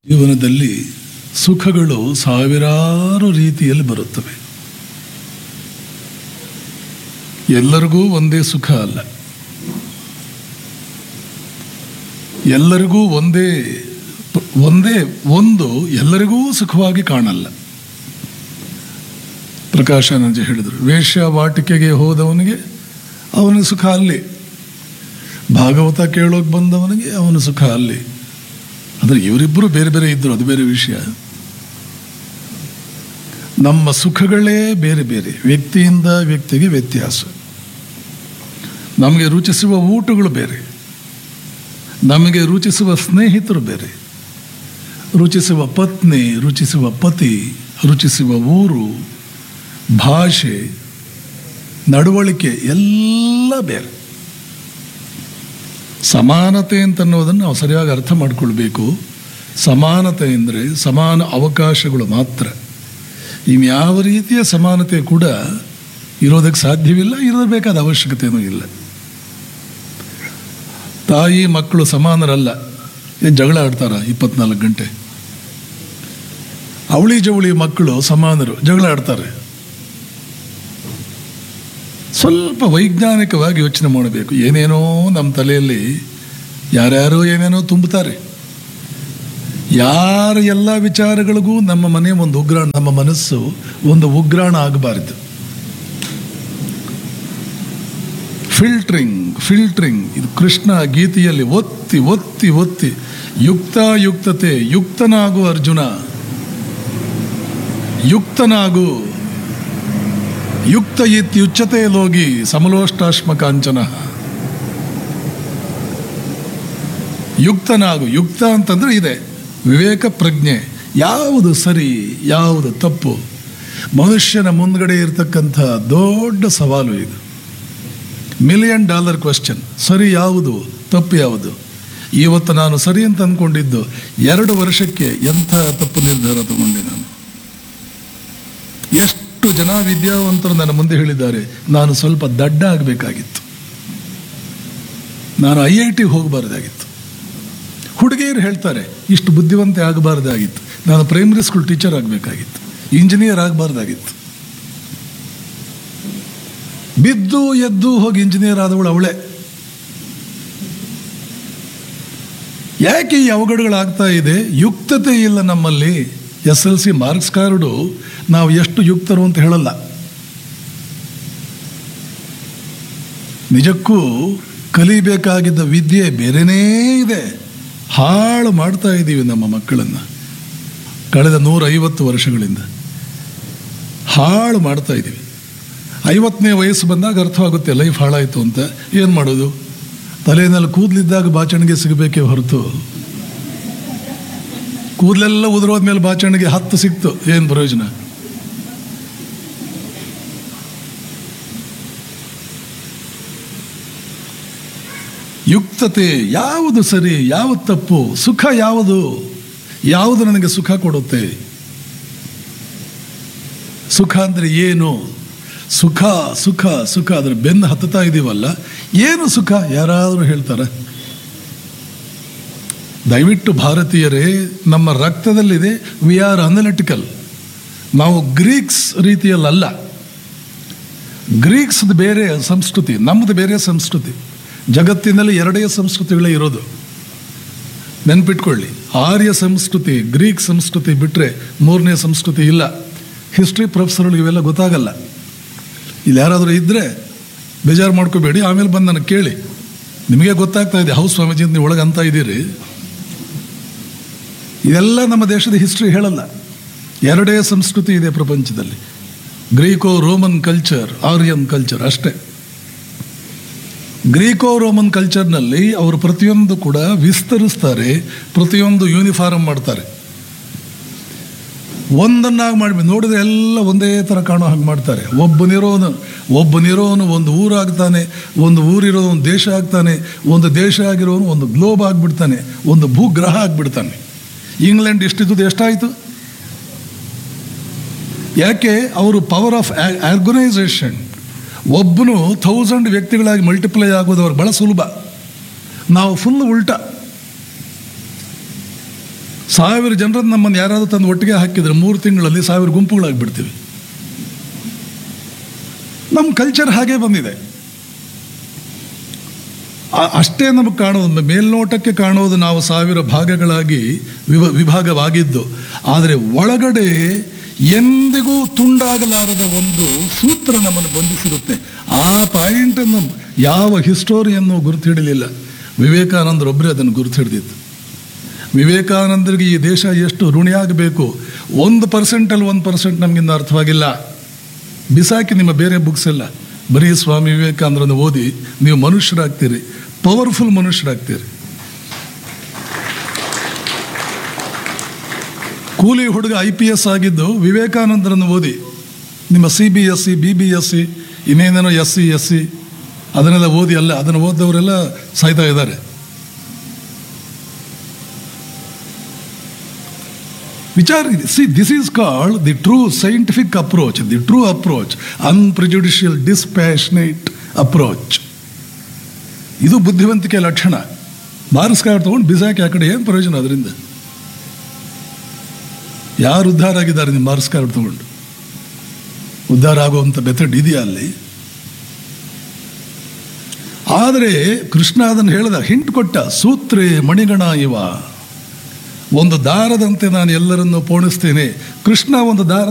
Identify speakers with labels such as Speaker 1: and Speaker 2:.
Speaker 1: ಜೀವನದಲ್ಲಿ ಸುಖಗಳು ಸಾವಿರಾರು ರೀತಿಯಲ್ಲಿ ಬರುತ್ತವೆ ಎಲ್ಲರಿಗೂ ಒಂದೇ ಸುಖ ಅಲ್ಲ ಎಲ್ಲರಿಗೂ ಒಂದೇ ಒಂದೇ ಒಂದು ಎಲ್ಲರಿಗೂ ಸುಖವಾಗಿ ಕಾಣಲ್ಲ ಪ್ರಕಾಶಾನಂದ ಹೇಳಿದರು ವೇಶ್ಯಾವಾಟಿಕೆಗೆ ಹೋದವನಿಗೆ ಅವನ ಸುಖ ಅಲ್ಲಿ ಭಾಗವತ ಕೇಳೋಕೆ ಬಂದವನಿಗೆ ಅವನ ಸುಖ ಅಲ್ಲಿ ಆದರೆ ಇವರಿಬ್ಬರು ಬೇರೆ ಬೇರೆ ಇದ್ದರು ಅದು ಬೇರೆ ವಿಷಯ ನಮ್ಮ ಸುಖಗಳೇ ಬೇರೆ ಬೇರೆ ವ್ಯಕ್ತಿಯಿಂದ ವ್ಯಕ್ತಿಗೆ ವ್ಯತ್ಯಾಸ ನಮಗೆ ರುಚಿಸುವ ಊಟಗಳು ಬೇರೆ ನಮಗೆ ರುಚಿಸುವ ಸ್ನೇಹಿತರು ಬೇರೆ ರುಚಿಸುವ ಪತ್ನಿ ರುಚಿಸುವ ಪತಿ ರುಚಿಸುವ ಊರು ಭಾಷೆ ನಡವಳಿಕೆ ಎಲ್ಲ ಬೇರೆ ಸಮಾನತೆ ಅಂತನ್ನೋದನ್ನು ನಾವು ಸರಿಯಾಗಿ ಅರ್ಥ ಮಾಡ್ಕೊಳ್ಬೇಕು ಸಮಾನತೆ ಅಂದರೆ ಸಮಾನ ಅವಕಾಶಗಳು ಮಾತ್ರ ಇನ್ಯಾವ ರೀತಿಯ ಸಮಾನತೆ ಕೂಡ ಇರೋದಕ್ಕೆ ಸಾಧ್ಯವಿಲ್ಲ ಇರಬೇಕಾದ ಅವಶ್ಯಕತೆಯೂ ಇಲ್ಲ ತಾಯಿ ಮಕ್ಕಳು ಸಮಾನರಲ್ಲ ಏನು ಜಗಳ ಆಡ್ತಾರ ಇಪ್ಪತ್ನಾಲ್ಕು ಗಂಟೆ ಅವಳಿ ಜವಳಿ ಮಕ್ಕಳು ಸಮಾನರು ಜಗಳ ಆಡ್ತಾರೆ ಸ್ವಲ್ಪ ವೈಜ್ಞಾನಿಕವಾಗಿ ಯೋಚನೆ ಮಾಡಬೇಕು ಏನೇನೋ ನಮ್ಮ ತಲೆಯಲ್ಲಿ ಯಾರ್ಯಾರೋ ಏನೇನೋ ತುಂಬುತ್ತಾರೆ ಯಾರ ಎಲ್ಲ ವಿಚಾರಗಳಿಗೂ ನಮ್ಮ ಮನೆ ಒಂದು ಉಗ್ರಾಣ ನಮ್ಮ ಮನಸ್ಸು ಒಂದು ಉಗ್ರಾಣ ಆಗಬಾರದು ಫಿಲ್ಟ್ರಿಂಗ್ ಫಿಲ್ಟ್ರಿಂಗ್ ಇದು ಕೃಷ್ಣ ಗೀತೆಯಲ್ಲಿ ಒತ್ತಿ ಒತ್ತಿ ಒತ್ತಿ ಯುಕ್ತಾಯುಕ್ತತೆ ಯುಕ್ತನಾಗು ಅರ್ಜುನ ಯುಕ್ತನಾಗು ಯುಕ್ತ ಇತ್ಯುಚ್ಯತೆ ಲೋಗಿ ಸಮಲೋಷ್ಟಾಶ್ಮ ಕಾಂಚನ ಯುಕ್ತನಾಗು ಯುಕ್ತ ಅಂತಂದ್ರೆ ಇದೆ ವಿವೇಕ ಪ್ರಜ್ಞೆ ಯಾವುದು ಸರಿ ಯಾವುದು ತಪ್ಪು ಮನುಷ್ಯನ ಮುಂದ್ಗಡೆ ಇರತಕ್ಕಂಥ ದೊಡ್ಡ ಸವಾಲು ಇದು ಮಿಲಿಯನ್ ಡಾಲರ್ ಕ್ವಶನ್ ಸರಿ ಯಾವುದು ತಪ್ಪು ಯಾವುದು ಇವತ್ತು ನಾನು ಸರಿ ಅಂತ ಅಂದ್ಕೊಂಡಿದ್ದು ಎರಡು ವರ್ಷಕ್ಕೆ ಎಂಥ ತಪ್ಪು ನಿರ್ಧಾರ ತಗೊಂಡೆ ನಾನು ಎಷ್ಟು ಜನ ವಿದ್ಯಾವಂತರು ನನ್ನ ಮುಂದೆ ಹೇಳಿದ್ದಾರೆ ನಾನು ಸ್ವಲ್ಪ ದಡ್ಡ ಆಗಬೇಕಾಗಿತ್ತು ನಾನು ಐ ಐ ಟಿ ಹೋಗಬಾರ್ದಾಗಿತ್ತು ಹುಡುಗಿಯರು ಹೇಳ್ತಾರೆ ಇಷ್ಟು ಬುದ್ಧಿವಂತೆ ಆಗಬಾರ್ದಾಗಿತ್ತು ನಾನು ಪ್ರೈಮರಿ ಸ್ಕೂಲ್ ಟೀಚರ್ ಆಗಬೇಕಾಗಿತ್ತು ಇಂಜಿನಿಯರ್ ಆಗಬಾರ್ದಾಗಿತ್ತು ಬಿದ್ದು ಎದ್ದು ಹೋಗಿ ಇಂಜಿನಿಯರ್ ಆದವಳು ಅವಳೇ ಯಾಕೆ ಈ ಅವಘಡಗಳಾಗ್ತಾ ಇದೆ ಯುಕ್ತತೆ ಇಲ್ಲ ನಮ್ಮಲ್ಲಿ S L C marks card ನಾವು ಎಷ್ಟು ಯುಕ್ತರು ಅಂತ ಹೇಳಲ್ಲ ನಿಜಕ್ಕೂ ಕಲಿಬೇಕಾಗಿದ್ದ ವಿದ್ಯೆ ಬೇರೆನೇ ಇದೆ ಹಾಳು ಮಾಡ್ತಾ ಇದ್ದೀವಿ ನಮ್ಮ ಮಕ್ಕಳನ್ನು ಕಳೆದ ನೂರೈವತ್ತು ವರ್ಷಗಳಿಂದ ಹಾಳು ಮಾಡ್ತಾ ಇದ್ದೀವಿ ಐವತ್ತನೇ ವಯಸ್ಸು ಬಂದಾಗ ಅರ್ಥವಾಗುತ್ತೆ ಲೈಫ್ ಹಾಳಾಯಿತು ಅಂತ ಏನು ಮಾಡೋದು ತಲೆಯಲ್ಲಿ ಕೂದಲಿದ್ದಾಗ ಬಾಚಣಿಗೆ ಸಿಗಬೇಕೇ ಹೊರತು ಕೂದಲೆಲ್ಲ ಉದುರೋದ್ಮೇಲೆ ಬಾಚಣಿಗೆ ಹತ್ತು ಸಿಕ್ತು ಏನು ಪ್ರಯೋಜನ ಯುಕ್ತತೆ ಯಾವುದು ಸರಿ ಯಾವುದು ತಪ್ಪು ಸುಖ ಯಾವುದು ಯಾವುದು ನನಗೆ ಸುಖ ಕೊಡುತ್ತೆ ಸುಖ ಅಂದರೆ ಏನು ಸುಖ ಸುಖ ಸುಖ ಅದರ ಬೆನ್ನು ಹತ್ತುತ್ತಾ ಇದೀವಲ್ಲ ಏನು ಸುಖ ಯಾರಾದರೂ ಹೇಳ್ತಾರೆ ದಯವಿಟ್ಟು ಭಾರತೀಯರೇ ನಮ್ಮ ರಕ್ತದಲ್ಲಿದೆ ವಿ ಆರ್ ಅನಲಿಟಿಕಲ್ ನಾವು ಗ್ರೀಕ್ಸ್ ರೀತಿಯಲ್ಲಲ್ಲ ಗ್ರೀಕ್ಸ್ದು ಬೇರೆ ಸಂಸ್ಕೃತಿ ನಮ್ಮದು ಬೇರೆ ಸಂಸ್ಕೃತಿ ಜಗತ್ತಿನಲ್ಲಿ ಎರಡೇ ಸಂಸ್ಕೃತಿಗಳೇ ಇರೋದು ನೆನ್ಪಿಟ್ಕೊಳ್ಳಿ ಆರ್ಯ ಸಂಸ್ಕೃತಿ ಗ್ರೀಕ್ ಸಂಸ್ಕೃತಿ ಬಿಟ್ಟರೆ ಮೂರನೇ ಸಂಸ್ಕೃತಿ ಇಲ್ಲ ಹಿಸ್ಟ್ರಿ ಪ್ರೊಫೆಸರ್ಗಳು ಇವೆಲ್ಲ ಗೊತ್ತಾಗಲ್ಲ ಇಲ್ಲಿ ಯಾರಾದರೂ ಇದ್ದರೆ ಬೇಜಾರು ಮಾಡ್ಕೋಬೇಡಿ ಆಮೇಲೆ ಬಂದು ನನಗೆ ಕೇಳಿ ನಿಮಗೆ ಗೊತ್ತಾಗ್ತಾ ಇದೆ ಹೌಸ್ ಸ್ವಾಮೀಜಿ ನೀವು ಒಳಗೆ ಅಂತ ಇದ್ದೀರಿ ಇದೆಲ್ಲ ನಮ್ಮ ದೇಶದ ಹಿಸ್ಟ್ರಿ ಹೇಳಲ್ಲ ಎರಡೇ ಸಂಸ್ಕೃತಿ ಇದೆ ಪ್ರಪಂಚದಲ್ಲಿ Greco Roman culture Aryan culture ಅಷ್ಟೇ ಗ್ರೀಕೋ ರೋಮನ್ ಕಲ್ಚರ್ನಲ್ಲಿ ಅವರು ಪ್ರತಿಯೊಂದು ಕೂಡ ವಿಸ್ತರಿಸ್ತಾರೆ ಪ್ರತಿಯೊಂದು ಯೂನಿಫಾರ್ಮ್ ಮಾಡ್ತಾರೆ ಒಂದನ್ನಾಗಿ ಮಾಡಿ ನೋಡಿದ್ರೆ ಎಲ್ಲ ಒಂದೇ ಥರ ಕಾಣೋ ಹಾಗೆ ಮಾಡ್ತಾರೆ ಒಬ್ಬನಿರೋನು ಒಬ್ಬನಿರೋನು ಒಂದು ಊರಾಗ್ತಾನೆ ಒಂದು ಊರಿರೋನು ಒಂದು ದೇಶ ಆಗ್ತಾನೆ ಒಂದು ದೇಶ ಆಗಿರೋನು ಒಂದು ಗ್ಲೋಬ್ ಆಗಿಬಿಡ್ತಾನೆ ಒಂದು ಭೂಗ್ರಹ ಆಗಿಬಿಡ್ತಾನೆ ಇಂಗ್ಲೆಂಡ್ ಇಷ್ಟಿದ್ದು ಎಷ್ಟಾಯಿತು ಯಾಕೆ ಅವರು ಪವರ್ ಆಫ್ ಆರ್ಗನೈಸೇಷನ್ ಒಬ್ಬನು ಥೌಸಂಡ್ ವ್ಯಕ್ತಿಗಳಾಗಿ ಮಲ್ಟಿಪ್ಲೈ ಆಗೋದು ಅವ್ರಿಗೆ ಬಹಳ ಸುಲಭ ನಾವು ಫುಲ್ ಉಲ್ಟಾ ಸಾವಿರ ಜನರನ್ನು ನಮ್ಮನ್ನು ಯಾರಾದರೂ ತಂದು ಒಟ್ಟಿಗೆ ಹಾಕಿದರೆ ಮೂರು ತಿಂಗಳಲ್ಲಿ ಸಾವಿರ ಗುಂಪುಗಳಾಗಿಬಿಡ್ತೀವಿ ನಮ್ಮ ಕಲ್ಚರ್ ಹಾಗೆ ಬಂದಿದೆ ಆ- ಅಷ್ಟೇ ನಮಗೆ ಕಾಣೋದು ಮೇಲ್ನೋಟಕ್ಕೆ ಕಾಣೋದು ನಾವು ಸಾವಿರ ಭಾಗಗಳಾಗಿ ವಿಭ ವಿಭಾಗವಾಗಿದ್ದು ಆದರೆ ಒಳಗಡೆ ಎಂದಿಗೂ ತುಂಡಾಗಲಾರದ ಒಂದು ಸೂತ್ರ ನಮ್ಮನ್ನು ಬಂಧಿಸಿರುತ್ತೆ ಆ ಪಾಯಿಂಟನ್ನು ಯಾವ ಹಿಸ್ಟೋರಿಯನ್ನು ಗುರುತು ಹಿಡಲಿಲ್ಲ ವಿವೇಕಾನಂದರೊಬ್ಬರೇ ಅದನ್ನು ಗುರುತು ಹಿಡಿದಿತ್ತು ವಿವೇಕಾನಂದರಿಗೆ ಈ ದೇಶ ಎಷ್ಟು ಋಣಿಯಾಗಬೇಕು ಒಂದು ಪರ್ಸೆಂಟಲ್ಲಿ ಒಂದು ಪರ್ಸೆಂಟ್ ನಮಗಿಂದ ಅರ್ಥವಾಗಿಲ್ಲ ಬಿಸಾಕಿ ನಿಮ್ಮ ಬೇರೆ ಬುಕ್ಸ್ ಎಲ್ಲ ಬರೀ ಸ್ವಾಮಿ ವಿವೇಕಾನಂದರನ್ನು ಓದಿ ನೀವು ಮನುಷ್ಯರಾಗ್ತೀರಿ ಪವರ್ಫುಲ್ ಮನುಷ್ಯರಾಗ್ತೀರಿ ಕೂಲಿ ಹುಡುಗ ಐ ಪಿ ಎಸ್ ಆಗಿದ್ದು ವಿವೇಕಾನಂದರನ್ನು ಓದಿ ನಿಮ್ಮ C B S C B B S C ಇನ್ನೇನೇನೋ ಎಸ್ ಸಿ ಎಸ್ ಸಿ ಅದನ್ನೆಲ್ಲ ಓದಿ ಅಲ್ಲ ಅದನ್ನು ಓದಿದವರೆಲ್ಲ ಸಾಯ್ತಾ ಇದ್ದಾರೆ ವಿಚಾರ see this is called the true scientific approach the true approach unprejudicial dispassionate approach ಇದು ಬುದ್ಧಿವಂತಿಕೆ ಲಕ್ಷಣ ಮಾರ್ಕ್ಸ್ ಕಾರ್ಡ್ ತೊಗೊಂಡು ಬಿಸಾಕಿ ಆ ಕಡೆ ಏನು ಪ್ರಯೋಜನ ಅದರಿಂದ ಯಾರು ಉದ್ಧಾರ ಆಗಿದ್ದಾರೆ ನಿಮ್ಮ ಮಾರ್ಕ್ಸ್ ಕಾರ್ಡ್ ತಗೊಂಡು ಉದ್ಧಾರ ಆಗುವಂಥ ಮೆಥಡ್ ಇದೆಯಾ ಅಲ್ಲಿ ಆದರೆ ಕೃಷ್ಣ ಅದನ್ನು ಹೇಳಿದ ಹಿಂಟ್ ಕೊಟ್ಟ ಸೂತ್ರೇ ಮಣಿಗಣ ಇವ ಒಂದು ದಾರದಂತೆ ನಾನು ಎಲ್ಲರನ್ನು ಪೋಣಿಸ್ತೇನೆ ಕೃಷ್ಣ ಒಂದು ದಾರ